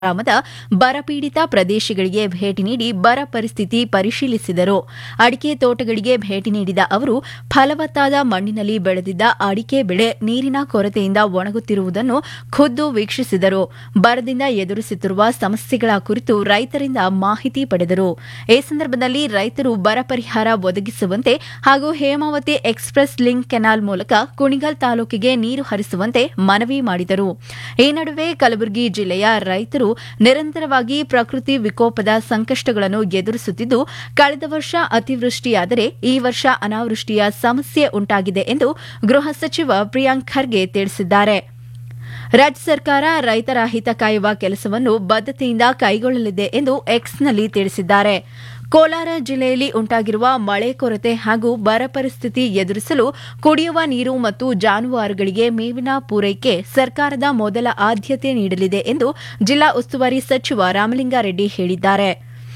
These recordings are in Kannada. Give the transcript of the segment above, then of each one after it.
ಗ್ರಾಮದ ಬರಪೀಡಿತ ಪ್ರದೇಶಗಳಿಗೆ ಭೇಟಿ ನೀಡಿ ಬರ ಪರಿಸ್ಥಿತಿ ಪರಿಶೀಲಿಸಿದರು ಅಡಿಕೆ ತೋಟಗಳಿಗೆ ಭೇಟಿ ನೀಡಿದ ಅವರು ಫಲವತ್ತಾದ ಮಣ್ಣಿನಲ್ಲಿ ಬೆಳೆದಿದ್ದ ಅಡಿಕೆ ಬೆಳೆ ನೀರಿನ ಕೊರತೆಯಿಂದ ಒಣಗುತ್ತಿರುವುದನ್ನು ಖುದ್ದು ವೀಕ್ಷಿಸಿದರು ಬರದಿಂದ ಎದುರಿಸುತ್ತಿರುವ ಸಮಸ್ಯೆಗಳ ಕುರಿತು ರೈತರಿಂದ ಮಾಹಿತಿ ಪಡೆದರು ಈ ಸಂದರ್ಭದಲ್ಲಿ ರೈತರು ಬರ ಪರಿಹಾರ ಒದಗಿಸುವಂತೆ ಹಾಗೂ ಹೇಮಾವತಿ ಎಕ್ಸ್ಪ್ರೆಸ್ ಲಿಂಕ್ ಕೆನಾಲ್ ಮೂಲಕ ಕುಣಿಗಲ್ ತಾಲೂಕಿಗೆ ನೀರು ಹರಿಸುವಂತೆ ಮನವಿ ಮಾಡಿದರು ಈ ನಡುವೆ ಕಲಬುರಗಿ ಜಿಲ್ಲೆಯ ರೈತರು ನಿರಂತರವಾಗಿ ಪ್ರಕೃತಿ ವಿಕೋಪದ ಸಂಕಷ್ಟಗಳನ್ನು ಎದುರಿಸುತ್ತಿದ್ದು ಕಳೆದ ವರ್ಷ ಅತಿವೃಷ್ಟಿಯಾದರೆ ಈ ವರ್ಷ ಅನಾವೃಷ್ಟಿಯ ಸಮಸ್ಯೆ ಉಂಟಾಗಿದೆ ಎಂದು ಗೃಹ ಸಚಿವ ಪ್ರಿಯಾಂಕ್ ಖರ್ಗೆ ತಿಳಿಸಿದ್ದಾರೆ ರಾಜ್ಯ ಸರ್ಕಾರ ರೈತರ ಹಿತ ಕಾಯುವ ಕೆಲಸವನ್ನು ಬದ್ಧತೆಯಿಂದ ಕೈಗೊಳ್ಳಲಿದೆ ಎಂದು ಎಕ್ಸ್ನಲ್ಲಿ ತಿಳಿಸಿದ್ದಾರೆ ಕೋಲಾರ ಜಿಲ್ಲೆಯಲ್ಲಿ ಉಂಟಾಗಿರುವ ಮಳೆ ಕೊರತೆ ಹಾಗೂ ಬರ ಪರಿಸ್ಥಿತಿ ಎದುರಿಸಲು ಕುಡಿಯುವ ನೀರು ಮತ್ತು ಜಾನುವಾರುಗಳಿಗೆ ಮೇವಿನ ಪೂರೈಕೆ ಸರ್ಕಾರದ ಮೊದಲ ಆದ್ಯತೆ ನೀಡಲಿದೆ ಎಂದು ಜಿಲ್ಲಾ ಉಸ್ತುವಾರಿ ಸಚಿವ ರಾಮಲಿಂಗಾರೆಡ್ಡಿ ಹೇಳಿದ್ದಾರೆ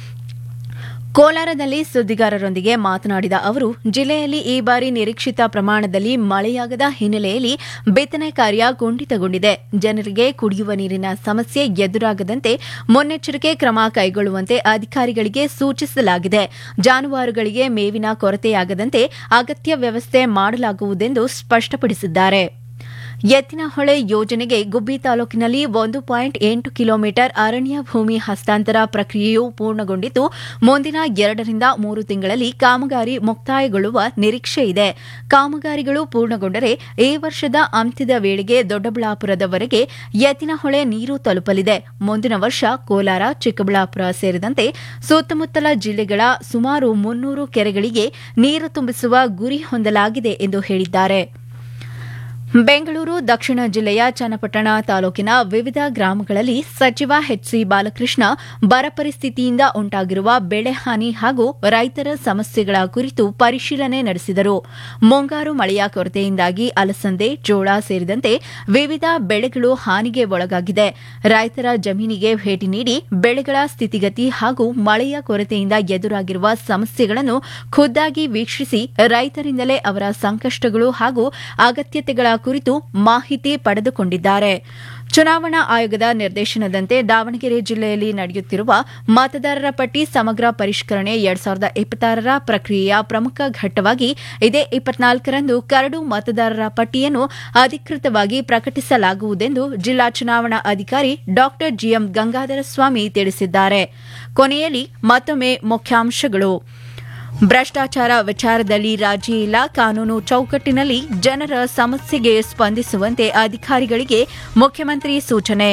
ಕೋಲಾರದಲ್ಲಿ ಸುದ್ದಿಗಾರರೊಂದಿಗೆ ಮಾತನಾಡಿದ ಅವರು ಜಿಲ್ಲೆಯಲ್ಲಿ ಈ ಬಾರಿ ನಿರೀಕ್ಷಿತ ಪ್ರಮಾಣದಲ್ಲಿ ಮಳೆಯಾಗದ ಹಿನ್ನೆಲೆಯಲ್ಲಿ ಬಿತ್ತನೆ ಕಾರ್ಯ ಕುಂಠಿತಗೊಂಡಿದೆ ಜನರಿಗೆ ಕುಡಿಯುವ ನೀರಿನ ಸಮಸ್ಯೆ ಎದುರಾಗದಂತೆ ಮುನ್ನೆಚ್ಚರಿಕೆ ಕ್ರಮ ಕೈಗೊಳ್ಳುವಂತೆ ಅಧಿಕಾರಿಗಳಿಗೆ ಸೂಚಿಸಲಾಗಿದೆ ಜಾನುವಾರುಗಳಿಗೆ ಮೇವಿನ ಕೊರತೆಯಾಗದಂತೆ ಅಗತ್ಯ ವ್ಯವಸ್ಥೆ ಮಾಡಲಾಗುವುದೆಂದು ಸ್ಪಷ್ಟಪಡಿಸಿದ್ದಾರೆ ಎತ್ತಿನಹೊಳೆ ಯೋಜನೆಗೆ ಗುಬ್ಬಿ ತಾಲೂಕಿನಲ್ಲಿ ಒಂದು ಪಾಯಿಂಟ್ ಎಂಟು ಕಿಲೋಮೀಟರ್ ಅರಣ್ಯ ಭೂಮಿ ಹಸ್ತಾಂತರ ಪ್ರಕ್ರಿಯೆಯು ಪೂರ್ಣಗೊಂಡಿದ್ದು ಮುಂದಿನ ಎರಡರಿಂದ ಮೂರು ತಿಂಗಳಲ್ಲಿ ಕಾಮಗಾರಿ ಮುಕ್ತಾಯಗೊಳ್ಳುವ ನಿರೀಕ್ಷೆ ಇದೆ ಕಾಮಗಾರಿಗಳು ಪೂರ್ಣಗೊಂಡರೆ ಈ ವರ್ಷದ ಅಂತ್ಯದ ವೇಳೆಗೆ ದೊಡ್ಡಬಳ್ಳಾಪುರದವರೆಗೆ ಎತ್ತಿನಹೊಳೆ ನೀರು ತಲುಪಲಿದೆ ಮುಂದಿನ ವರ್ಷ ಕೋಲಾರ ಚಿಕ್ಕಬಳ್ಳಾಪುರ ಸೇರಿದಂತೆ ಸುತ್ತಮುತ್ತಲ ಜಿಲ್ಲೆಗಳ ಸುಮಾರು ಮುನ್ನೂರು ಕೆರೆಗಳಿಗೆ ನೀರು ತುಂಬಿಸುವ ಗುರಿ ಹೊಂದಲಾಗಿದೆ ಎಂದು ಹೇಳಿದ್ದಾರೆ ಬೆಂಗಳೂರು ದಕ್ಷಿಣ ಜಿಲ್ಲೆಯ ಚನ್ನಪಟ್ಟಣ ತಾಲೂಕಿನ ವಿವಿಧ ಗ್ರಾಮಗಳಲ್ಲಿ ಸಚಿವ ಎಚ್ಸಿ ಬಾಲಕೃಷ್ಣ ಬರ ಪರಿಸ್ಥಿತಿಯಿಂದ ಉಂಟಾಗಿರುವ ಬೆಳೆ ಹಾನಿ ಹಾಗೂ ರೈತರ ಸಮಸ್ಯೆಗಳ ಕುರಿತು ಪರಿಶೀಲನೆ ನಡೆಸಿದರು ಮುಂಗಾರು ಮಳೆಯ ಕೊರತೆಯಿಂದಾಗಿ ಅಲಸಂದೆ ಜೋಳ ಸೇರಿದಂತೆ ವಿವಿಧ ಬೆಳೆಗಳು ಹಾನಿಗೆ ಒಳಗಾಗಿದೆ ರೈತರ ಜಮೀನಿಗೆ ಭೇಟಿ ನೀಡಿ ಬೆಳೆಗಳ ಸ್ಥಿತಿಗತಿ ಹಾಗೂ ಮಳೆಯ ಕೊರತೆಯಿಂದ ಎದುರಾಗಿರುವ ಸಮಸ್ಯೆಗಳನ್ನು ಖುದ್ದಾಗಿ ವೀಕ್ಷಿಸಿ ರೈತರಿಂದಲೇ ಅವರ ಸಂಕಷ್ಟಗಳು ಹಾಗೂ ಅಗತ್ಯತೆಗಳ ಕುರಿತು ಮಾಹಿತಿ ಪಡೆದುಕೊಂಡಿದ್ದಾರೆ ಚುನಾವಣಾ ಆಯೋಗದ ನಿರ್ದೇಶನದಂತೆ ದಾವಣಗೆರೆ ಜಿಲ್ಲೆಯಲ್ಲಿ ನಡೆಯುತ್ತಿರುವ ಮತದಾರರ ಪಟ್ಟಿ ಸಮಗ್ರ ಪರಿಷ್ಕರಣೆ ಎರಡ್ ಸಾವಿರದ ಇಪ್ಪತ್ತಾರರ ಪ್ರಕ್ರಿಯೆಯ ಪ್ರಮುಖ ಘಟ್ಟವಾಗಿ ಇದೇ ಇಪ್ಪತ್ನಾಲ್ಕರಂದು ಕರಡು ಮತದಾರರ ಪಟ್ಟಿಯನ್ನು ಅಧಿಕೃತವಾಗಿ ಪ್ರಕಟಿಸಲಾಗುವುದೆಂದು ಜಿಲ್ಲಾ ಚುನಾವಣಾ ಅಧಿಕಾರಿ ಡಾ ಜಿಎಂ ಗಂಗಾಧರ ಸ್ವಾಮಿ ತಿಳಿಸಿದ್ದಾರೆ ಕೊನೆಯಲ್ಲಿ ಮತ್ತೊಮ್ಮೆ ಮುಖ್ಯಾಂಶಗಳು ಭ್ರಷ್ಟಾಚಾರ ವಿಚಾರದಲ್ಲಿ ರಾಜಿ ಇಲ್ಲ ಕಾನೂನು ಚೌಕಟ್ಟಿನಲ್ಲಿ ಜನರ ಸಮಸ್ಯೆಗೆ ಸ್ಪಂದಿಸುವಂತೆ ಅಧಿಕಾರಿಗಳಿಗೆ ಮುಖ್ಯಮಂತ್ರಿ ಸೂಚನೆ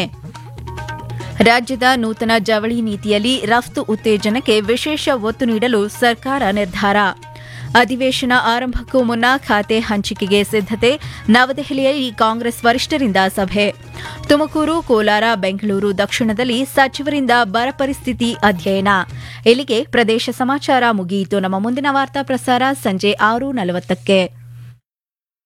ರಾಜ್ಯದ ನೂತನ ಜವಳಿ ನೀತಿಯಲ್ಲಿ ರಫ್ತು ಉತ್ತೇಜನಕ್ಕೆ ವಿಶೇಷ ಒತ್ತು ನೀಡಲು ಸರ್ಕಾರ ನಿರ್ಧಾರ ಅಧಿವೇಶನ ಆರಂಭಕ್ಕೂ ಮುನ್ನ ಖಾತೆ ಹಂಚಿಕೆಗೆ ಸಿದ್ದತೆ ನವದೆಹಲಿಯಲ್ಲಿ ಕಾಂಗ್ರೆಸ್ ವರಿಷ್ಠರಿಂದ ಸಭೆ ತುಮಕೂರು ಕೋಲಾರ ಬೆಂಗಳೂರು ದಕ್ಷಿಣದಲ್ಲಿ ಸಚಿವರಿಂದ ಬರ ಪರಿಸ್ಥಿತಿ ಅಧ್ಯಯನ ಇಲ್ಲಿಗೆ ಪ್ರದೇಶ ಸಮಾಚಾರ ಮುಗಿಯಿತು ನಮ್ಮ ಮುಂದಿನ ವಾರ್ತಾ ಪ್ರಸಾರ ಸಂಜೆ ಆರು ನಲವತ್ತಕ್ಕೆ